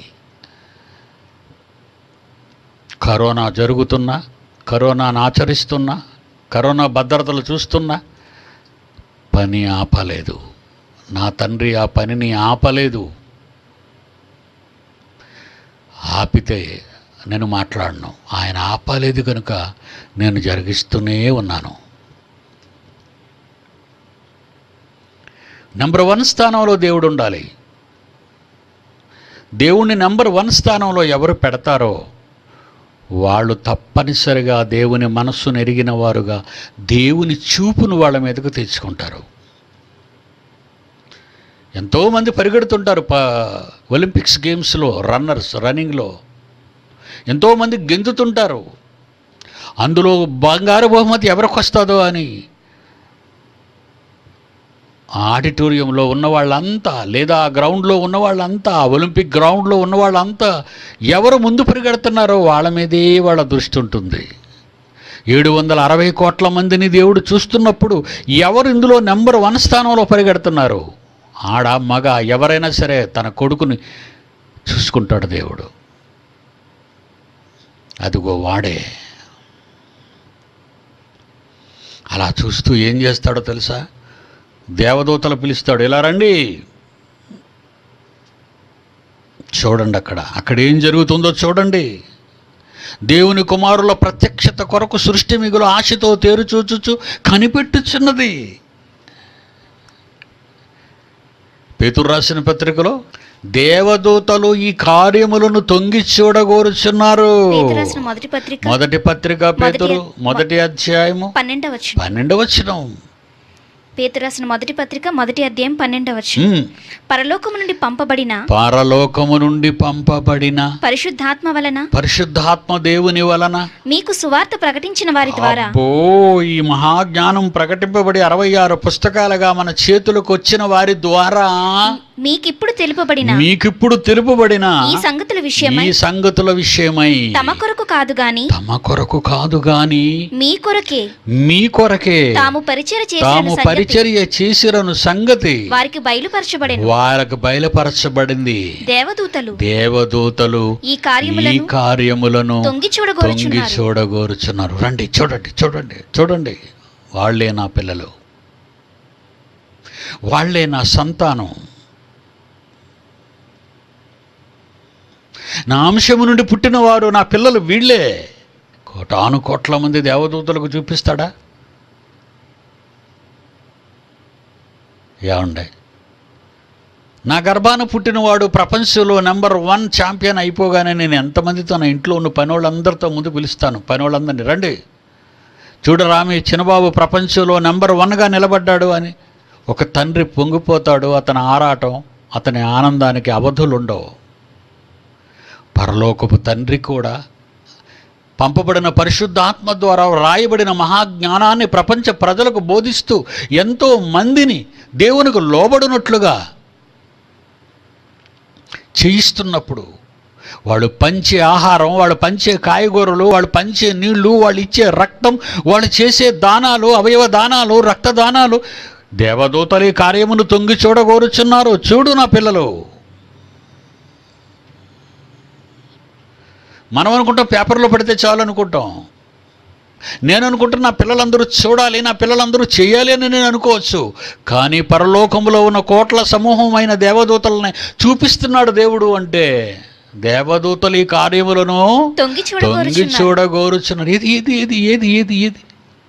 కరోనా జరుగుతున్నా కరోనాను ఆచరిస్తున్నా కరోనా భద్రతలు చూస్తున్నా పని ఆపలేదు నా తండ్రి ఆ పనిని ఆపలేదు ఆపితే నేను మాట్లాడను ఆయన ఆపలేదు కనుక నేను జరిగిస్తూనే ఉన్నాను నెంబర్ వన్ స్థానంలో దేవుడు ఉండాలి దేవుణ్ణి నెంబర్ వన్ స్థానంలో ఎవరు పెడతారో వాళ్ళు తప్పనిసరిగా దేవుని మనస్సును ఎరిగిన వారుగా దేవుని చూపును వాళ్ళ మీదకు తెచ్చుకుంటారు ఎంతోమంది పరిగెడుతుంటారు ప ఒలింపిక్స్ గేమ్స్లో రన్నర్స్ రన్నింగ్లో ఎంతోమంది గెంతుతుంటారు అందులో బంగారు బహుమతి ఎవరికి వస్తుందో అని ఆ ఆడిటోరియంలో ఉన్న వాళ్ళంతా లేదా ఆ గ్రౌండ్లో ఉన్న వాళ్ళంతా ఆ ఒలింపిక్ గ్రౌండ్లో ఉన్న వాళ్ళంతా ఎవరు ముందు పరిగెడుతున్నారో వాళ్ళ మీదే వాళ్ళ దృష్టి ఉంటుంది ఏడు వందల అరవై కోట్ల మందిని దేవుడు చూస్తున్నప్పుడు ఎవరు ఇందులో నెంబర్ వన్ స్థానంలో పరిగెడుతున్నారు ఆడ మగ ఎవరైనా సరే తన కొడుకుని చూసుకుంటాడు దేవుడు అదిగో వాడే అలా చూస్తూ ఏం చేస్తాడో తెలుసా దేవదూతలు పిలుస్తాడు ఇలా రండి చూడండి అక్కడ అక్కడ ఏం జరుగుతుందో చూడండి దేవుని కుమారుల ప్రత్యక్షత కొరకు సృష్టి మిగులు ఆశతో తేరు చూచుచు కనిపెట్టుచున్నది పేతురు రాసిన పత్రికలో దేవదూతలు ఈ కార్యములను తొంగి చూడగోరుచున్నారు పేతురు రాసిన మొదటి పత్రిక మొదటి పత్రిక పేతురు మొదటి అధ్యాయము పన్నెండవ వచనం పన్నెండవ వచనం పేతురు రాసిన మొదటి పత్రిక మొదటి అధ్యాయం పన్నెండవ వచనం ఉమ్. పరలోకము నుండి పంపబడిన పరలోకము నుండి పంపబడిన పరిశుద్ధాత్మ వలన పరిశుద్ధాత్మ దేవుని వలన మీకు సువార్త ప్రకటించిన వారి ద్వారా అబ్బో ఈ మహాజ్ఞానం ప్రకటింపబడి అరవై ఆరు పుస్తకాలుగా మన చేతులకు వచ్చిన వారి ద్వారా మీకిప్పుడు తెలుపబడిన మీకిప్పుడు తెలుపబడిన ఈ సంగతుల విషయమై ఈ సంగతుల విషయమై తమ కొరకు కాదు గాని తమ కొరకు కాదు గాని మీ కొరకే మీ కొరకే తాము పరిచయ తాము చేసిన సంగతి పరిచర్య చేసిరను సంగతి వారికి బయలుపరచబడెను వారికి బయలుపరచబడింది దేవదూతలు దేవదూతలు ఈ ఈ కార్యములను కార్యములను తొంగి తొంగి చూడగోరుచున్నారు చూడగోరుచున్నారు రండి చూడండి చూడండి చూడండి వాళ్ళే నా పిల్లలు వాళ్ళే నా సంతానం నా అంశము నుండి పుట్టినవారు నా పిల్లలు వీళ్ళే కోటాను కోట్ల మంది దేవదూతలకు చూపిస్తాడా ఏమండే నా గర్భాన పుట్టినవాడు ప్రపంచంలో నెంబర్ వన్ ఛాంపియన్ అయిపోగానే నేను ఎంతమందితో నా ఇంట్లో ఉన్న పనోళ్ళందరితో ముందు పిలుస్తాను పనోళ్ళందరినీ రండి చూడరా మీ చిన్నబాబు ప్రపంచంలో నెంబర్ వన్గా నిలబడ్డాడు అని ఒక తండ్రి పొంగిపోతాడు అతని ఆరాటం అతని ఆనందానికి అవధులు ఉండవు పరలోకపు తండ్రి కూడా పంపబడిన పరిశుద్ధాత్మ ద్వారా రాయబడిన మహాజ్ఞానాన్ని ప్రపంచ ప్రజలకు బోధిస్తూ ఎంతో మందిని దేవునికి లోబడినట్లుగా చేయిస్తున్నప్పుడు వాళ్ళు పంచే ఆహారం వాళ్ళు పంచే కాయగూరలు వాళ్ళు పంచే నీళ్లు వాళ్ళు ఇచ్చే రక్తం వాళ్ళు చేసే దానాలు అవయవ దానాలు రక్తదానాలు దేవదూతలు ఈ కార్యమును తొంగి చూడగోరుచున్నారు చూడు నా పిల్లలు మనం అనుకుంటాం పేపర్లో పడితే చాలు అనుకుంటాం నేను అనుకుంటున్నా నా పిల్లలందరూ చూడాలి నా పిల్లలందరూ చేయాలి అని నేను అనుకోవచ్చు కానీ పరలోకములో ఉన్న కోట్ల సమూహమైన దేవదూతలని చూపిస్తున్నాడు దేవుడు అంటే దేవదూతలు ఈ కార్యములను తొంగి తొంగి చూడగోరుచున్నారు చూడగోరుచున్నారు ఏది ఏది ఏది ఏది ఏది ఏది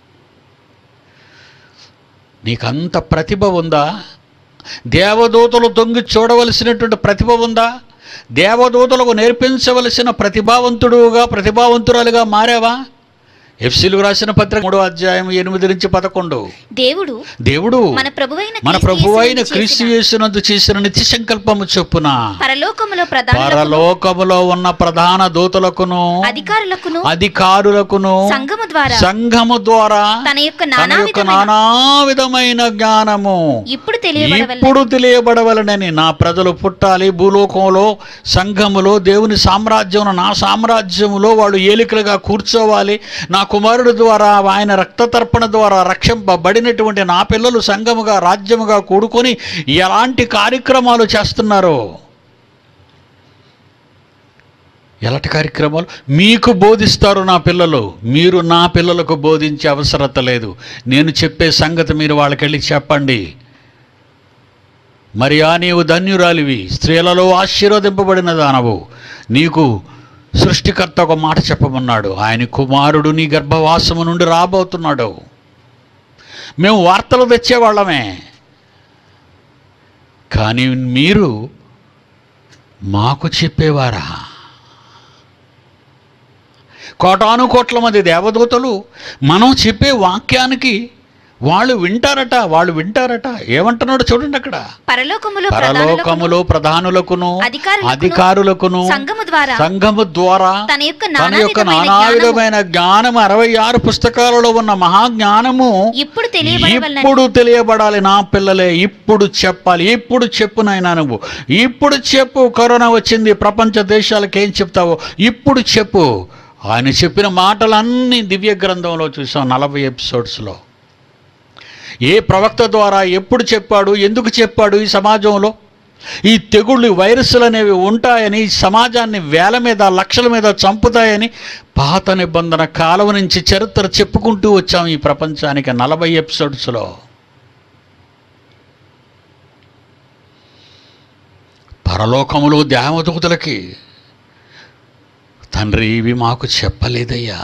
నీకంత ప్రతిభ ఉందా దేవదూతలు తొంగి చూడవలసినటువంటి ప్రతిభ ఉందా దేవదూతలకు నేర్పించవలసిన ప్రతిభావంతుడుగా ప్రతిభావంతురాలుగా మారావా ఎఫ్సీలు రాసిన పత్రిక మూడో అధ్యాయం ఎనిమిది నుంచి పదకొండు దేవుడు దేవుడు మన ప్రభువైన మన క్రీస్తు ప్రభువైన యేసునందు క్రీస్తు చేసిన యేసునందు చేసిన నిత్య సంకల్పము చొప్పున పరలోకములో ప్రధాన పరలోకములో ఉన్న ప్రధాన దూతలకును అధికారులకును అధికారులకును సంఘము ద్వారా సంఘము ద్వారా తన యొక్క తన నానా యొక్క విధమైన నానా విధమైన జ్ఞానము ఇప్పుడు తెలియబడవల్ల ఇప్పుడు తెలియబడవలనని నా ప్రజలు పుట్టాలి భూలోకంలో సంఘములో దేవుని సామ్రాజ్యం నా సామ్రాజ్యములో వాళ్ళు ఏలికలుగా కూర్చోవాలి నా కుమారుడు ద్వారా ఆయన రక్తతర్పణ ద్వారా రక్షింపబడినటువంటి నా పిల్లలు సంఘముగా రాజ్యముగా కూడుకొని ఎలాంటి కార్యక్రమాలు చేస్తున్నారో ఎలాంటి కార్యక్రమాలు మీకు బోధిస్తారు నా పిల్లలు మీరు నా పిల్లలకు బోధించే అవసరత లేదు నేను చెప్పే సంగతి మీరు వాళ్ళకెళ్ళి చెప్పండి మరియా నీవు ధన్యురాలివి స్త్రీలలో ఆశీర్వదింపబడిన దానవు నీకు సృష్టికర్త ఒక మాట చెప్పమన్నాడు ఆయన కుమారుడు నీ గర్భవాసము నుండి రాబోతున్నాడు మేము వార్తలు తెచ్చేవాళ్ళమే కానీ మీరు మాకు చెప్పేవారా కోటాను కోట్ల మంది దేవదూతలు మనం చెప్పే వాక్యానికి వాళ్ళు వింటారట వాళ్ళు వింటారట ఏమంటున్నాడు చూడండి అక్కడ పరలోకములో ప్రధానులకును పరలోకములో ప్రధానులకును అధికారులకును అధికారులకును సంఘము ద్వారా సంఘము ద్వారా తన యొక్క తన నానా యొక్క విధమైన నానా జ్ఞానము విధమైన జ్ఞానం అరవై ఆరు పుస్తకాలలో ఉన్న మహాజ్ఞానము ఇప్పుడు తెలియబడవలనని ఇప్పుడు తెలియబడాలి నా పిల్లలే ఇప్పుడు చెప్పాలి ఇప్పుడు చెప్పు నాయనా నువ్వు ఇప్పుడు చెప్పు కరోనా వచ్చింది ప్రపంచ దేశాలకు ఏం చెప్తావో ఇప్పుడు చెప్పు ఆయన చెప్పిన మాటలన్నీ దివ్య గ్రంథంలో చూసాం నలభై ఎపిసోడ్స్లో ఏ ప్రవక్త ద్వారా ఎప్పుడు చెప్పాడు ఎందుకు చెప్పాడు ఈ సమాజంలో ఈ తెగుళ్ళు వైరస్లు అనేవి ఉంటాయని ఈ సమాజాన్ని వేల మీద లక్షల మీద చంపుతాయని పాత నిబంధన కాలం నుంచి చరిత్ర చెప్పుకుంటూ వచ్చాం ఈ ప్రపంచానికి నలభై ఎపిసోడ్స్లో పరలోకములో దేవదూతలకి తండ్రి ఇవి మాకు చెప్పలేదయ్యా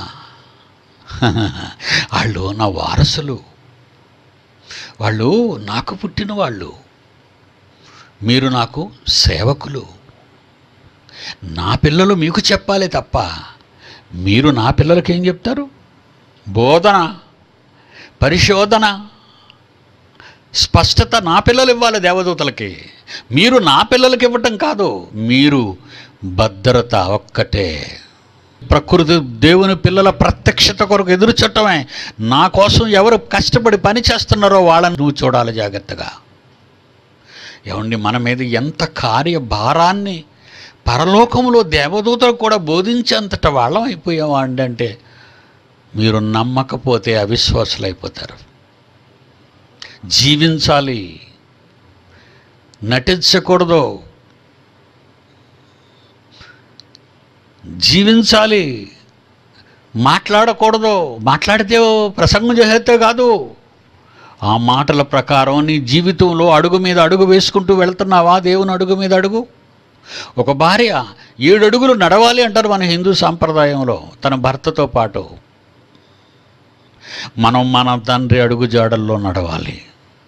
వాళ్ళు నా వారసులు వాళ్ళు నాకు పుట్టిన వాళ్ళు మీరు నాకు సేవకులు నా పిల్లలు మీకు చెప్పాలి తప్ప మీరు నా పిల్లలకి ఏం చెప్తారు బోధన పరిశోధన స్పష్టత నా పిల్లలు ఇవ్వాలి దేవదూతలకి మీరు నా పిల్లలకి ఇవ్వటం కాదు మీరు భద్రత ఒక్కటే ప్రకృతి దేవుని పిల్లల ప్రత్యక్షత కొరకు ఎదురు చుట్టమే నా కోసం ఎవరు కష్టపడి పని చేస్తున్నారో వాళ్ళని నువ్వు చూడాలి జాగ్రత్తగా ఏమండి మన మీద ఎంత కార్య భారాన్ని పరలోకములో దేవదూతలు కూడా బోధించేంతట వాళ్ళం అయిపోయామా అండి అంటే మీరు నమ్మకపోతే అవిశ్వాసులు అయిపోతారు జీవించాలి నటించకూడదు జీవించాలి మాట్లాడకూడదు మాట్లాడితే ప్రసంగం చేసేస్తే కాదు ఆ మాటల ప్రకారం నీ జీవితంలో అడుగు మీద అడుగు వేసుకుంటూ వెళ్తున్నావా దేవుని అడుగు మీద అడుగు ఒక భార్య ఏడు అడుగులు నడవాలి అంటారు మన హిందూ సాంప్రదాయంలో తన భర్తతో పాటు మనం మన తండ్రి అడుగు జాడల్లో నడవాలి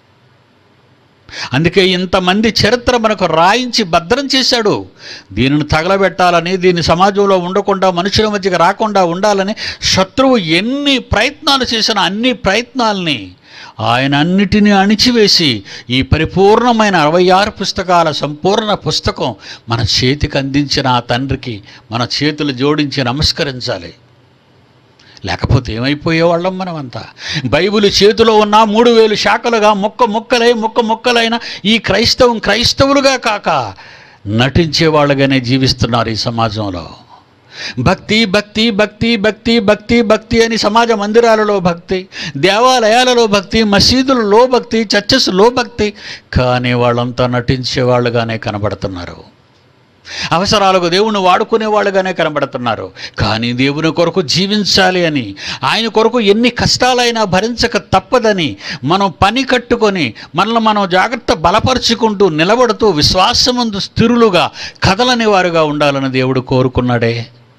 అందుకే ఇంతమంది చరిత్ర మనకు రాయించి భద్రం చేశాడు దీనిని తగలబెట్టాలని దీని సమాజంలో ఉండకుండా మనుషుల మధ్యకి రాకుండా ఉండాలని శత్రువు ఎన్ని ప్రయత్నాలు చేసినా అన్ని ప్రయత్నాల్ని ఆయన అన్నిటినీ అణిచివేసి ఈ పరిపూర్ణమైన అరవై ఆరు పుస్తకాల సంపూర్ణ పుస్తకం మన చేతికి అందించిన ఆ తండ్రికి మన చేతులు జోడించి నమస్కరించాలి లేకపోతే ఏమైపోయేవాళ్ళం మనమంతా బైబిల్ చేతిలో ఉన్న మూడు వేలు శాఖలుగా ముక్క ముక్కలై ముక్క ముక్కలైన ఈ క్రైస్తవం క్రైస్తవులుగా కాక నటించేవాళ్ళుగానే జీవిస్తున్నారు ఈ సమాజంలో భక్తి భక్తి భక్తి భక్తి భక్తి భక్తి అని సమాజ మందిరాలలో భక్తి దేవాలయాలలో భక్తి మసీదులలో భక్తి చర్చెస్లో భక్తి కానీ వాళ్ళంతా నటించే వాళ్ళుగానే కనబడుతున్నారు అవసరాలకు దేవుని వాడుకునే వాళ్ళుగానే కనబడుతున్నారు కానీ దేవుని కొరకు జీవించాలి అని ఆయన కొరకు ఎన్ని కష్టాలైనా భరించక తప్పదని మనం పని కట్టుకొని మనల్ని మనం జాగ్రత్త బలపరుచుకుంటూ నిలబడుతూ విశ్వాసమందు స్థిరులుగా కదలని వారుగా ఉండాలని దేవుడు కోరుకున్నాడే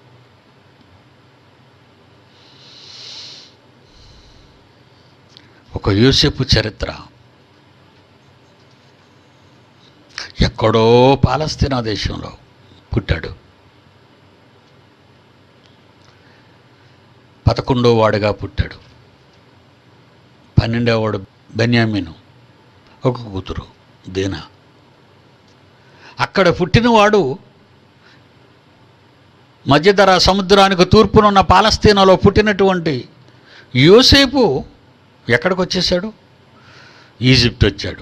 ఒక యూసెఫ్ చరిత్ర ఎక్కడో పాలస్తీనా దేశంలో పుట్టాడు పదకొండో వాడుగా పుట్టాడు పన్నెండవ వాడు బెన్యామిను ఒక కూతురు దీనా అక్కడ పుట్టినవాడు మధ్యధర సముద్రానికి తూర్పునున్న పాలస్తీనాలో పుట్టినటువంటి యోసేపు ఎక్కడికి వచ్చేసాడు ఈజిప్ట్ వచ్చాడు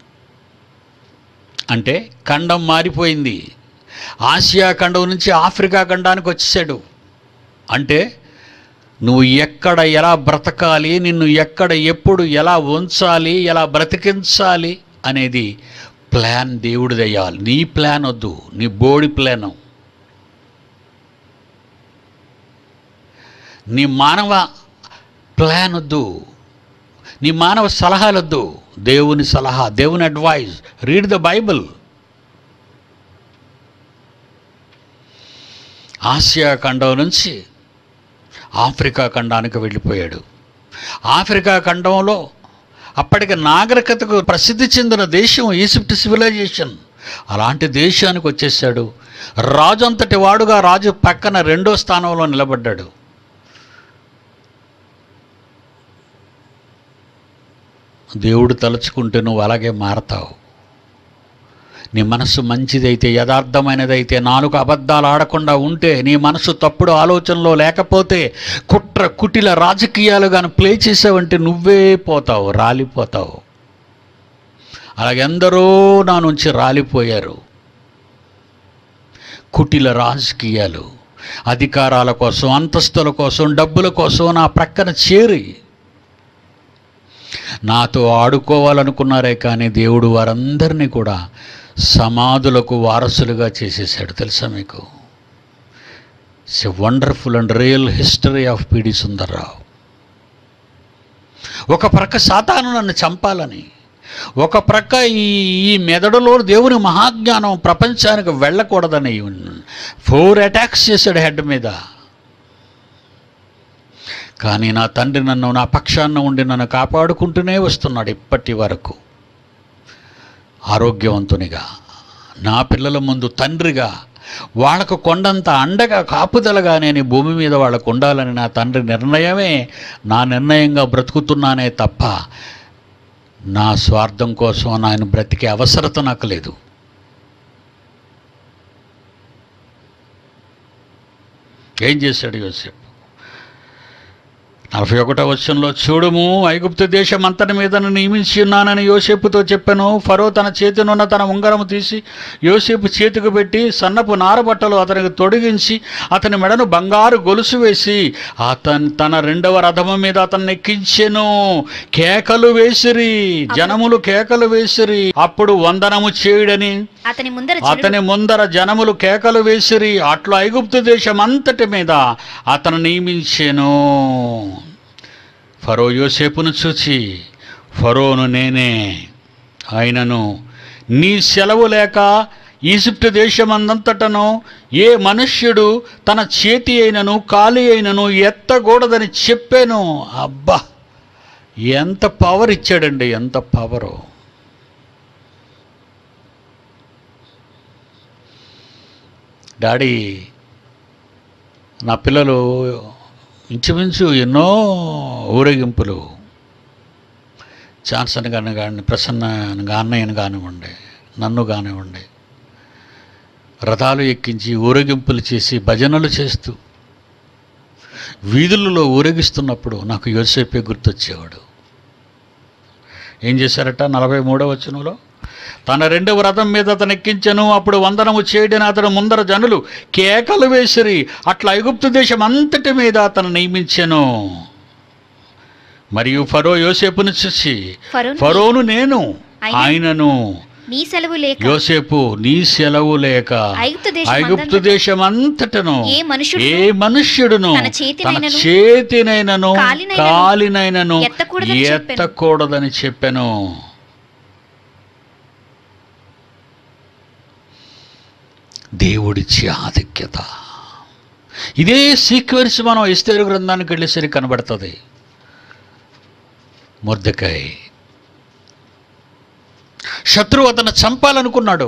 అంటే ఖండం మారిపోయింది ఆసియా ఖండం నుంచి ఆఫ్రికా ఖండానికి వచ్చేసాడు అంటే నువ్వు ఎక్కడ ఎలా బ్రతకాలి నిన్ను ఎక్కడ ఎప్పుడు ఎలా ఉంచాలి ఎలా బ్రతికించాలి అనేది ప్లాన్ దేవుడి దయ్యాలి నీ ప్లాన్ వద్దు నీ బోడి ప్లాను నీ మానవ ప్లాన్ వద్దు నీ మానవ సలహాలొద్దు దేవుని సలహా దేవుని advice read the Bible Asia ఖండం నుంచి ఆఫ్రికా ఖండానికి వెళ్ళిపోయాడు ఆఫ్రికా ఖండంలో అప్పటికి నాగరికతకు ప్రసిద్ధి చెందిన దేశం ఈజిప్ట్ సివిలైజేషన్ అలాంటి దేశానికి వచ్చేసాడు రాజు అంతటి వాడుగా రాజు పక్కన రెండో స్థానంలో నిలబడ్డాడు దేవుడు తలుచుకుంటే నువ్వు అలాగే మారతావు నీ మనస్సు మంచిదైతే యథార్థమైనదైతే నాలుగు అబద్ధాలు ఆడకుండా ఉంటే నీ మనసు తప్పుడు ఆలోచనలో లేకపోతే కుట్ర కుటిల రాజకీయాలు కానీ ప్లే చేసావంటే నువ్వే పోతావు రాలిపోతావు అలాగే ఎందరో నా నుంచి రాలిపోయారు కుటిల రాజకీయాలు అధికారాల కోసం అంతస్తుల కోసం డబ్బుల కోసం నా ప్రక్కన చేరి నాతో ఆడుకోవాలనుకున్నారే కానీ దేవుడు వారందరినీ కూడా సమాధులకు వారసులుగా చేసేసాడు తెలుసా మీకు it's a wonderful and real history of పిడి సుందర్రావు ఒక ప్రక్క సాతాను నన్ను చంపాలని ఒక ప్రక్క ఈ ఈ మెదడులో దేవుని మహాజ్ఞానం ప్రపంచానికి వెళ్ళకూడదని ఫోర్ అటాక్స్ చేశాడు హెడ్ మీద కానీ నా తండ్రి నన్ను నా పక్షాన ఉండి నన్ను కాపాడుకుంటూనే వస్తున్నాడు ఇప్పటి వరకు ఆరోగ్యవంతునిగా నా పిల్లల ముందు తండ్రిగా వాళ్ళకు కొండంత అండగా కాపుదలగా నేను ఈ భూమి మీద వాళ్ళకు ఉండాలని నా తండ్రి నిర్ణయమే నా నిర్ణయంగా బ్రతుకుతున్నానే తప్ప నా స్వార్థం కోసం ఆయన బ్రతికే అవసరత నాకు లేదు ఏం చేశాడు యోసేపు నలభై ఒకటో వచ్చంలో చూడుము ఐగుప్తు దేశం అంతటి మీద నియమించి ఉన్నానని యోసేపుతో చెప్పాను ఫరో తన చేతినున్న తన ఉంగరము తీసి యోసేపు చేతికి పెట్టి సన్నపు నారబట్టలు అతనికి తొడిగించి అతని మెడను బంగారు గొలుసు వేసి అతని తన రెండవ రథము మీద అతన్ని ఎక్కించెను కేకలు వేసిరి జనములు కేకలు వేసిరి అప్పుడు వందనము చేయుడని అతని ముందర జనులు అతని ముందర జనములు కేకలు వేసిరి అట్లా ఐగుప్తు దేశం అంతటి మీద అతను నియమించెను ఫరో యోసేపును చూచి ఫరోను నేనే ఆయనను నీ సెలవు లేక ఈజిప్టు దేశమందంతటను ఏ మనుష్యుడు తన చేతి అయినను కాలి అయినను ఎత్తకూడదని చెప్పాను అబ్బా ఎంత పవర్ ఇచ్చాడండి ఎంత పవరు డాడీ నా పిల్లలు ఇంచుమించు ఎన్నో ఊరేగింపులు జాన్సన్ గారిని కానీ ప్రసన్న అన్నయ్యను కానివ్వండి నన్ను కానివ్వండి రథాలు ఎక్కించి ఊరేగింపులు చేసి భజనలు చేస్తూ వీధులలో ఊరేగిస్తున్నప్పుడు నాకు యోసేపే గుర్తొచ్చేవాడు ఏం చేశారట నలభై మూడవ వచనంలో తన రెండవ రథం మీద అతను ఎక్కించెను అప్పుడు వందనము చేయడని అతను ముందర జనులు కేకలు వేసిరి అట్లా ఐగుప్తు దేశం అంతటి మీద అతను నియమించెను మరియు ఫరో యోసేపును చూసి ఫరోను ఫరోను నేను ఆయన- ఆయనను నీ సెలవు లేక యోసేపు నీ సెలవు లేక ఐగుప్తు దేశం ఐగుప్తు అందంతటా దేశం అంతటను ఏ మనుష్యుడును ఏ మనుష్యుడును తన చేతినైనను చేతినైనను కాలినైనను కాలినైనను ఎత్తకూడదని చెప్పెను. ఎత్తకూడదని చెప్పాను దేవుడిచ్చే ఆధిక్యత ఇదే సీక్వెన్స్ మనం ఇస్తేరు గ్రంథానికి వెళ్ళేసరికి కనబడుతుంది ముద్దకాయ్ శత్రువు అతను చంపాలనుకున్నాడు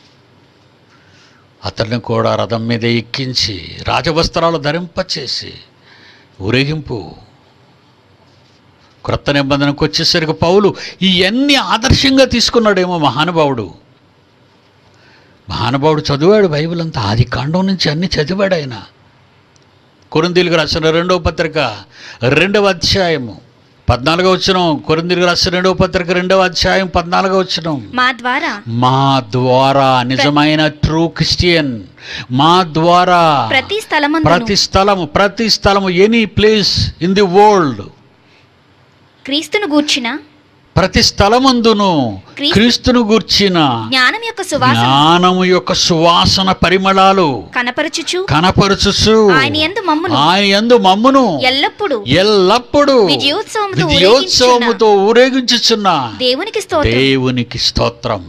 అతన్ని కూడా రథం మీద ఎక్కించి రాజవస్త్రాలు ధరింపచేసి ఊరేగింపు క్రొత్త నిబంధనకు వచ్చేసరికి పౌలు ఇవన్నీ ఆదర్శంగా తీసుకున్నాడేమో మహానుభావుడు మహానుభావుడు చదివాడు బైబిల్ అంతా ఆది కాండం నుంచి అన్ని చదివాడు ఆయన కొరిందీలకు రాసిన రెండవ పత్రిక రెండవ అధ్యాయము పద్నాలుగో వచ్చిన కొరిందీలకు రాసిన రెండవ పత్రిక రెండవ అధ్యాయం పద్నాలుగో వచ్చిన మా ద్వారా మా ద్వారా నిజమైన ట్రూ క్రిస్టియన్ మా ద్వారా ప్రతి స్థలమందును ప్రతి స్థలము ప్రతి స్థలము any place in the world క్రీస్తును గూర్చిన ప్రతి స్థలమందును క్రీస్తు- క్రీస్తును గూర్చిన జ్ఞానం యొక్క సువాసన జ్ఞానము యొక్క సువాసన పరిమళాలు కనపరచుచు కనపరచుచు ఆయన యందు మమ్మును ఆయన యందు మమ్మును ఎల్లప్పుడూ ఎల్లప్పుడూ విజయోత్సవముతో విజయోత్సవముతో ఊరేగించుచున్న దేవునికి స్తోత్రం దేవునికి స్తోత్రం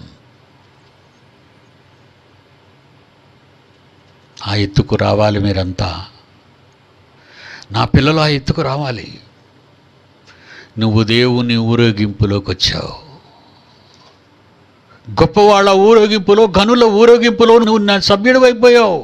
ఆ ఎత్తుకు రావాలి మీరంతా నా పిల్లలు ఆ ఎత్తుకు రావాలి నువ్వు దేవుని ఊరేగింపులోకి వచ్చావు గొప్పవాళ్ళ ఊరేగింపులో గనుల ఊరేగింపులో నువ్వు నా సభ్యుడు అయిపోయావు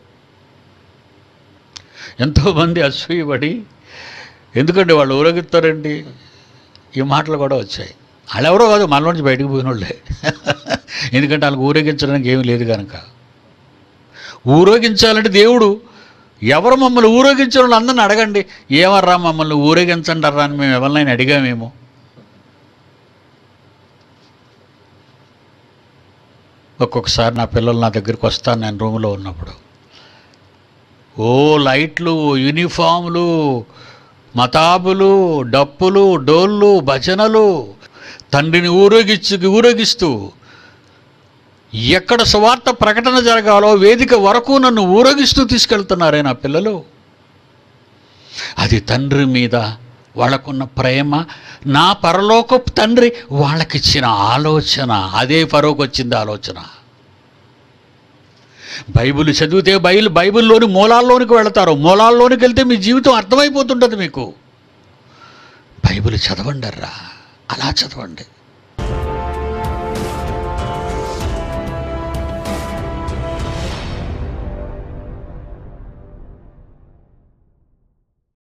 ఎంతోమంది అసూయపడి ఎందుకంటే వాళ్ళు ఊరేగిస్తారండి ఈ మాటలు కూడా వచ్చాయి వాళ్ళు ఎవరో కాదు మనలో నుంచి బయటకు పోయిన వాళ్ళే ఎందుకంటే వాళ్ళకి ఊరేగించడానికి ఏమీ లేదు కనుక ఊరేగించాలంటే దేవుడు ఎవరు మమ్మల్ని ఊరేగించిన వాళ్ళు అందరిని అడగండి ఏమర్రా మమ్మల్ని ఊరేగించండి అర్రా అని మేము ఎవరినైనా అడిగామేమో ఒక్కొక్కసారి నా పిల్లలు నా దగ్గరికి వస్తాను నేను రూమ్లో ఉన్నప్పుడు ఓ లైట్లు యూనిఫామ్లు మతాబులు డప్పులు డోళ్ళు భజనలు తండ్రిని ఊరేగిచ్చు ఊరేగిస్తూ ఎక్కడ సువార్త ప్రకటన జరగాలో వేదిక వరకు నన్ను ఊరేగిస్తూ తీసుకెళ్తున్నారే నా పిల్లలు అది తండ్రి మీద వాళ్ళకున్న ప్రేమ నా పరలోకపు తండ్రి వాళ్ళకిచ్చిన ఆలోచన అదే పరోకు వచ్చింది ఆలోచన బైబిల్ చదివితే బైబిల్ బైబిల్లోని మూలాల్లోనికి వెళతారు మూలాల్లోనికి వెళ్తే మీ జీవితం అర్థమైపోతుంటుంది మీకు బైబిల్ చదవండి అలా చదవండి